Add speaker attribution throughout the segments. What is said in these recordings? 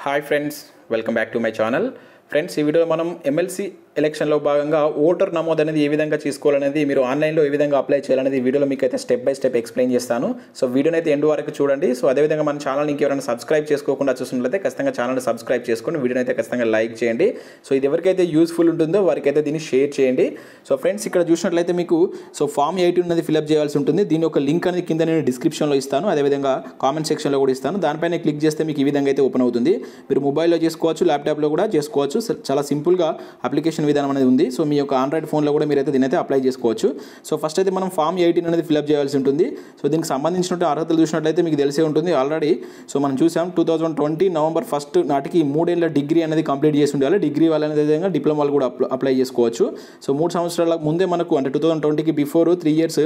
Speaker 1: hi friends welcome back to my channel friends ఈ వీడియోలో మనం ఎమ్మెల్సీ ఎలక్షన్లో భాగంగా ఓటర్ నమోదు అనేది ఏ విధంగా చేసుకోవాలనేది మీరు ఆన్లైన్లో ఏ విధంగా అప్లై చేయాలనేది ఈ వీడియోలో మీకు అయితే స్టెప్ బై స్టెప్ ఎక్స్ప్లెయిన్ చేస్తాను సో వీడియోని అయితే ఎండ్ వరకు చూడండి సో అదేవిధంగా మన ఛానల్ ఇంకెవరైనా సబ్స్క్రైబ్ చేసుకోకుండా చూసినట్లయితే ఖచ్చితంగా ఛానల్ సబ్స్క్రైబ్ చేసుకొని వీడియోని అయితే ఖచ్చితంగా లైక్ చేయండి సో ఇది ఎవరికైతే యూస్ఫుల్ ఉంటుందో వారికైతే దీన్ని షేర్ చేయండి సో ఫ్రెండ్స్ ఇక్కడ చూసినట్లయితే మీకు సో ఫామ్ ఎయిటీ ఉన్నది ఫిల్అప్ చేయాల్సి ఉంటుంది దీని ఒక లింక్ అనేది కింద నేను డిస్క్రిప్షన్లో ఇస్తాను అదేవిధంగా కామెంట్ సెక్షన్లో కూడా ఇస్తాను దానిపైన క్లిక్ చేస్తే మీకు ఈ విధంగా అయితే ఓపెన్ అవుతుంది మీరు మొబైల్లో చేసుకోవచ్చు ల్యాప్టాప్లో కూడా చేసుకోవచ్చు స- చాలా సింపుల్గా అప్లికేషన్ విధానం అనేది ఉంది సో మీ యొక్క ఆండ్రాయిడ్ ఫోన్లో కూడా మీరైతే దీని అయితే అప్లై చేసుకోవచ్చు సో ఫస్ట్ అయితే మనం ఫామ్ ఎయిటీన్ అనేది ఫిల్అప్ చేయాల్సి ఉంటుంది సో దీనికి సంబంధించిన అర్హతలు చూసినట్లయితే మీకు తెలిసే ఉంటుంది ఆల్రెడీ సో మనం చూసాం two thousand twenty November first నాటికి మూడేళ్ల డిగ్రీ అనేది కంప్లీట్ చేసి ఉండాలి డిగ్రీ వాళ్ళని విధంగా డిప్లొమా వాళ్ళు కూడా అప్ల- అప్లై చేసుకోవచ్చు సో మూడు సంవత్సరాల ముందే మనకు అంటే టూ థౌసండ్ ట్వంటీకి బిఫోర్ త్రీ ఇయర్స్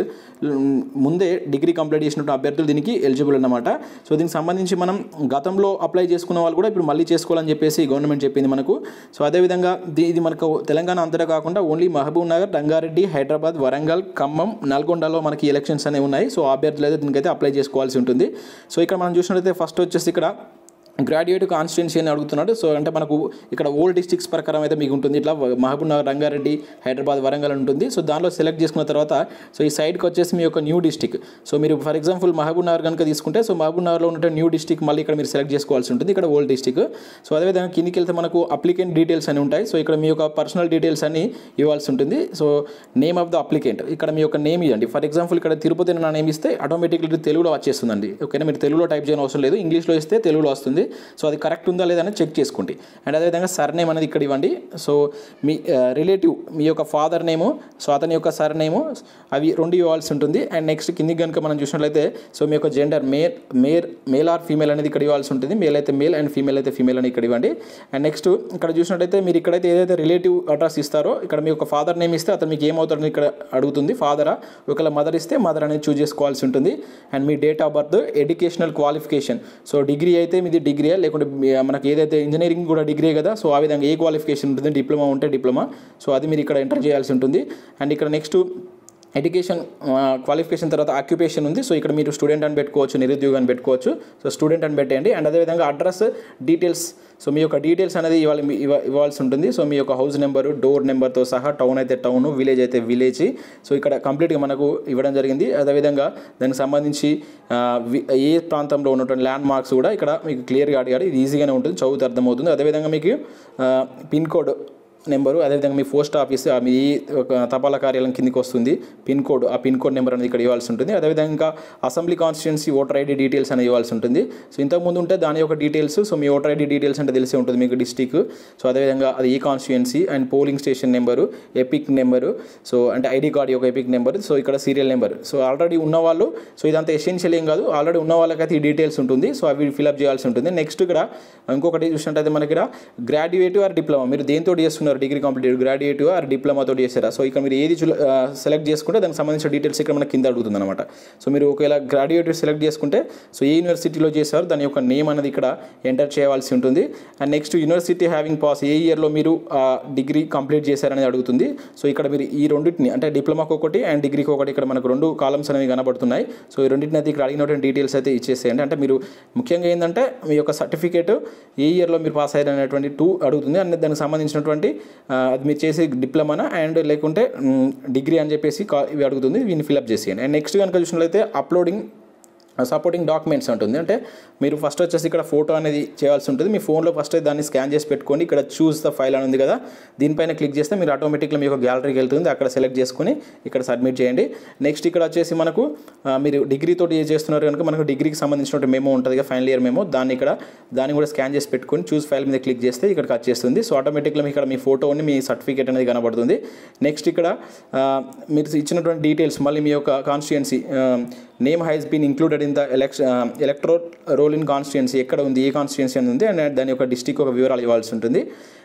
Speaker 1: ముందే డిగ్రీ కంప్లీట్ చేసినట్టు అభ్యర్థులు దీనికి ఎలిజిబుల్ అన్నమాట సో దీనికి సంబంధించి మనం గతంలో అప్లై చేసుకున్న వాళ్ళు కూడా ఇప్పుడు మళ్ళీ చేసుకోవాలని చెప్పేసి గవర్నమెంట్ చెప్పింది మనకు సో అదేవిధంగా దీ- ఇది మనకు తెలంగాణ అంతటా కాకుండా ఓన్లీ మహబూబ్ నగర్ రంగారెడ్డి హైదరాబాద్ వరంగల్ ఖమ్మం నల్గొండలో మనకి ఎలక్షన్స్ అనేవి ఉన్నాయి సో ఆ అభ్యర్థులు అయితే దీనికైతే అప్లై చేసుకోవాల్సి ఉంటుంది సో ఇక్కడ మనం చూసినట్లయితే ఫస్ట్ వచ్చేసి ఇక్కడ గ్రాడ్యుయేట్ కాన్స్టిట్యున్సీ అని అడుగుతున్నాడు సో అంటే మనకు ఇక్కడ ఓల్డ్ డిస్ట్రిక్ట్స్ ప్రకారం అయితే మీకు ఉంటుంది ఇట్లా మహబూబ్ నగర్ రంగారెడ్డి హైదరాబాద్ వరంగల్ అని ఉంటుంది సో దానిలో సెలెక్ట్ చేసుకున్న తర్వాత సో ఈ సైడ్కి వచ్చేసి మీ యొక్క న్యూ డిస్టిక్ సో మీరు ఫర్ ఎగ్జాంపుల్ మహబూబ్ నగర్ కనుక తీసుకుంటే సో మహబూబ్ నగర్లో ఉన్న న్యూ డిస్టిక్ మళ్ళీ ఇక్కడ మీరు సెలెక్ట్ చేసుకోవాల్సి ఉంటుంది ఇక్కడ ఓల్డ్ డిస్టిక్ సో అదేవిధంగా కిందికి వెళ్తే మనకు అప్లికెంట్ డీటెయిల్స్ అని ఉంటాయి సో ఇక్కడ మీ యొక్క పర్సనల్ డీటెయిల్స్ అన్ని ఇవ్వాల్సి ఉంటుంది so name of the applicant ఇక్కడ మీ యొక్క నేమ్ ఇవ్వండి ఫర్ ఎగ్జాంపుల్ ఇక్కడ తిరుపతి నా నేమ్ ఇస్తే ఆటోమేటిక్లీ తెలుగులో వచ్చేస్తుందండి ఓకేనా మీరు తెలుగులో టైప్ చేయని అవసరం లేదు ఇంగ్లీష్లో ఇస్తే తెలుగులో వస్తుంది సో అది కరెక్ట్ ఉందా లేదా అని చెక్ చేసుకోండి అండ్ అదేవిధంగా సర్ నేమ్ అనేది ఇక్కడ ఇవ్వండి సో మీ రిలేటివ్ మీ యొక్క ఫాదర్ నేము సో అతని యొక్క సర్ నేము అవి రెండు ఇవ్వాల్సి ఉంటుంది అండ్ నెక్స్ట్ కిందికి కనుక మనం చూసినట్లయితే సో మీ యొక్క gender male mare male or female అనేది ఇక్కడ ఇవ్వాల్సి ఉంటుంది మేల్ అయితే మేల్ అండ్ ఫీమేల్ అయితే ఫీమేల్ అని ఇక్కడ ఇవ్వండి అండ్ నెక్స్ట్ ఇక్కడ చూసినట్లయితే మీరు ఇక్కడైతే ఏదైతే రిలేటివ్ అడ్రస్ ఇస్తారో ఇక్కడ మీ యొక్క ఫాదర్ నేమ్ ఇస్తే అతను మీకు ఏమవుతాడని ఇక్కడ అడుగుతుంది ఫాదరా ఒకవేళ మదర్ ఇస్తే మదర్ అనేది చూస్ చేసుకోవాల్సి ఉంటుంది అండ్ మీ date of birth educational qualification so degree అయితే మీది డిగ్రీ లేకుంటే మీ- మనకి ఏదైతే ఇంజనీరింగ్ కూడా డిగ్రీ కదా సో ఆ విధంగా ఏ క్వాలిఫికేషన్ ఉంటుంది డిప్లొమా ఉంటే డిప్లొమా సో అది మీరు ఇక్కడ ఎంటర్ చేయాల్సి ఉంటుంది అండ్ ఇక్కడ నెక్స్ట్ ఎడ్యుకేషన్ క్వాలిఫికేషన్ తర్వాత ఆక్యుపేషన్ ఉంది సో ఇక్కడ మీరు స్టూడెంట్ అని పెట్టుకోవచ్చు నిరుద్యోగం అని పెట్టుకోవచ్చు సో స్టూడెంట్ అని పెట్టేయండి అండ్ అదేవిధంగా అడ్రస్ డీటెయిల్స్ సో మీ యొక్క డీటెయిల్స్ అనేది ఇవ్వాలి మీ- ఇవ్వ- ఇవ్వాల్సి ఉంటుంది సో మీ యొక్క హౌస్ నెంబరు డోర్ నెంబర్తో సహా టౌన్ అయితే టౌన్ విలేజ్ అయితే విలేజ్ సో ఇక్కడ కంప్లీట్గా మనకు ఇవ్వడం జరిగింది అదేవిధంగా దానికి సంబంధించి ఆ, వి- ఏ ప్రాంతంలో ఉన్నటువంటి ల్యాండ్ మార్క్స్ కూడా ఇక్కడ మీకు క్లియర్గా అడిగాడు ఇది ఈజీగానే ఉంటుంది చదువుతూ అర్థమవుతుంది అదేవిధంగా మీకు పిన్ కోడ్ నెంబరు అదేవిధంగా మీ పోస్ట్ ఆఫీస్ ఆ మీ ఒక తపాలా కార్యాలయం కిందికి వస్తుంది పిన్ కోడ్ ఆ పిన్ కోడ్ నెంబర్ అనేది ఇక్కడ ఇవ్వాల్సి ఉంటుంది అదేవిధంగా ఇంకా assembly constituency voter ID details అనేది ఇవ్వాల్సి ఉంటుంది సో ఇంతకుముందు ఉంటే దాని యొక్క డీటెయిల్స్ సో మీ ఓటర్ ఐడి డీటెయిల్స్ అంటే తెలిసే ఉంటుంది మీకు డిస్టిక్ సో అదేవిధంగా అది ఈ constituency and polling station number EPIC number so అంటే ఐడి కార్డ్ యొక్క ఎపిక్ నెంబర్ సో ఇక్కడ సీరియల్ నెంబర్ సో ఆల్రెడీ ఉన్నవాళ్ళు సో ఇదంతా ఎసెన్షియల్ ఏం కాదు ఆల్రెడీ ఉన్న వాళ్ళకైతే ఈ డీటెయిల్స్ ఉంటుంది సో అవి ఫిల్అప్ చేయాల్సి ఉంటుంది నెక్స్ట్ ఇక్కడ ఇంకొకటి చూసినట్టయితే మనకి ఇక్కడ గ్రాడ్యుయేట్ ఆర్ డిప్లొమా మీరు దేంతో చేస్తున్నారు డిగ్రీ కంప్లీట్ గ్రాడ్యుయేట్ ఆర్ డిప్లొమాతో చేస్తారా సో ఇక్కడ మీరు ఏది సెలెక్ట్ చేసుకుంటే దానికి సంబంధించిన డీటెయిల్స్ ఇక్కడ మనకి కింద అడుగుతుంది అనమాట సో మీరు ఒకవేళ గ్రాడ్యుయేట్ సెలెక్ట్ చేసుకుంటే సో ఏ యూనివర్సిటీలో చేశారు దాని యొక్క నేమ్ అనేది ఇక్కడ ఎంటర్ చేయవలసి ఉంటుంది and next university having pass ఏ ఇయర్లో మీరు డిగ్రీ కంప్లీట్ చేశారనేది అడుగుతుంది సో ఇక్కడ మీరు ఈ రెండింటిని అంటే డిప్లొమాకి ఒకటి అండ్ డిగ్రీకి ఒకటి ఇక్కడ మనకు రెండు కాలమ్స్ అనేవి కనబడుతున్నాయి సో ఈ రెండింటిని అయితే ఇక్కడ అడిగినటువంటి డీటెయిల్స్ అయితే ఇచ్చేసేయండి అంటే మీరు ముఖ్యంగా ఏంటంటే మీ యొక్క సర్టిఫికేట్ ఏ ఇయర్లో మీరు పాస్ అయ్యారు అనేటువంటి టూ అడుగుతుంది అండ్ దానికి సంబంధించినటువంటి ఆ, అది మీరు చేసే డిప్లొమానా అండ్ లేకుంటే డిగ్రీ అని చెప్పేసి కా- ఇవి అడుగుతుంది వీటిని ఫిల్అప్ చేసేయండి అండ్ నెక్స్ట్ కనుక చూసినట్లయితే అప్లోడింగ్ సపోర్టింగ్ డాక్యుమెంట్స్ ఉంటుంది అంటే మీరు ఫస్ట్ వచ్చేసి ఇక్కడ ఫోటో అనేది చేయాల్సి ఉంటుంది మీ ఫోన్లో ఫస్ట్ దాన్ని స్కాన్ చేసి పెట్టుకోండి ఇక్కడ చూస్ ద ఫైల్ అని ఉంది కదా దీనిపైన క్లిక్ చేస్తే మీరు ఆటోమేటిక్గా మీ యొక్క గ్యాలరీకి వెళ్తుంది అక్కడ సెలెక్ట్ చేసుకొని ఇక్కడ సబ్మిట్ చేయండి నెక్స్ట్ ఇక్కడ వచ్చేసి మనకు ఆ, మీరు డిగ్రీ తోటి ఏ చేస్తున్నారు కనుక మనకు డిగ్రీకి సంబంధించిన మెమో ఉంటుంది కదా ఫైనల్ ఇయర్ మెమో దాన్ని ఇక్కడ దాన్ని కూడా స్కాన్ చేసి పెట్టుకొని చూస్ ఫైల్ మీద క్లిక్ చేస్తే ఇక్కడికి వచ్చేస్తుంది సో ఆటోమేటిక్గా మీకు ఇక్కడ మీ ఫోటో ఉంది మీ సర్టిఫికేట్ అనేది కనబడుతుంది నెక్స్ట్ ఇక్కడ ఆ, మీరు ఇచ్చినటువంటి డీటెయిల్స్ మళ్ళీ మీ యొక్క constituency name has been included in the election electoral roll in constituency ఎక్కడ ఉంది ఏ కాన్స్టిట్యున్సీ అని ఉంది అండ్ దాని యొక్క డిస్టిక్ ఒక వివరాలు ఇవ్వాల్సి ఉంటుంది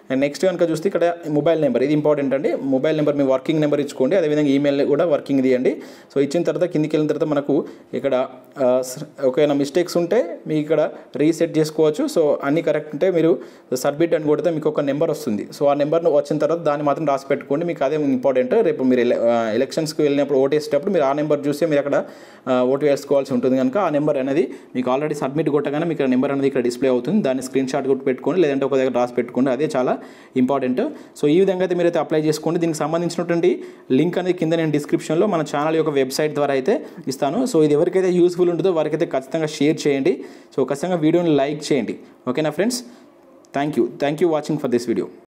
Speaker 1: అండ్ నెక్స్ట్ కనుక చూస్తే ఇక్కడ మొబైల్ నెంబర్ ఇది ఇంపార్టెంట్ అండి మొబైల్ నెంబర్ మీ వర్కింగ్ నెంబర్ ఇచ్చుకోండి అదేవిధంగా ఈమెయిల్ కూడా వర్కింగ్ ఇవ్వండి సో ఇచ్చిన తర్వాత కిందికి వెళ్ళిన తర్వాత మనకు ఇక్కడ ఆ, స- ఒకవేళ మిస్టేక్స్ ఉంటే మీకు ఇక్కడ రీసెట్ చేసుకోవచ్చు సో అన్ని కరెక్ట్ ఉంటే మీరు సబ్మిట్ అని కొడితే మీకు ఒక నెంబర్ వస్తుంది సో ఆ నెంబర్ వచ్చిన తర్వాత దాన్ని మాత్రం రాసి పెట్టుకోండి మీకు అదే ఇంపార్టెంట్ రేపు మీరు ఎల- ఆ, ఎలక్షన్స్కి వెళ్ళినప్పుడు ఓటు వేసేటప్పుడు మీరు ఆ నెంబర్ చూస్తే మీరు అక్కడ ఆ, ఓటు వేసుకోవాల్సి ఉంటుంది కనుక ఆ నెంబర్ అనేది మీకు ఆల్రెడీ సబ్మిట్ కొట్టగానే మీకు నెంబర్ అనేది ఇక్కడ డిస్ప్లే అవుతుంది దాన్ని స్క్రీన్ షాట్ కొట్టి పెట్టుకోండి లేదంటే ఒక దగ్గర రాసి పెట్టుకోండి అదే చాలా ఇంపార్టెంట్ సో ఈ విధంగా అయితే మీరైతే అప్లై చేసుకోండి దీనికి సంబంధించినటువంటి లింక్ అనేది కింద నేను డిస్క్రిప్షన్లో మన ఛానల్ యొక్క వెబ్సైట్ ద్వారా అయితే ఇస్తాను సో ఇది ఎవరికైతే యూస్ఫుల్ ఉంటుందో వారికైతే ఖచ్చితంగా షేర్ చేయండి సో ఖచ్చితంగా వీడియోని లైక్ చేయండి ఓకేనా friends thank you thank you watching for this video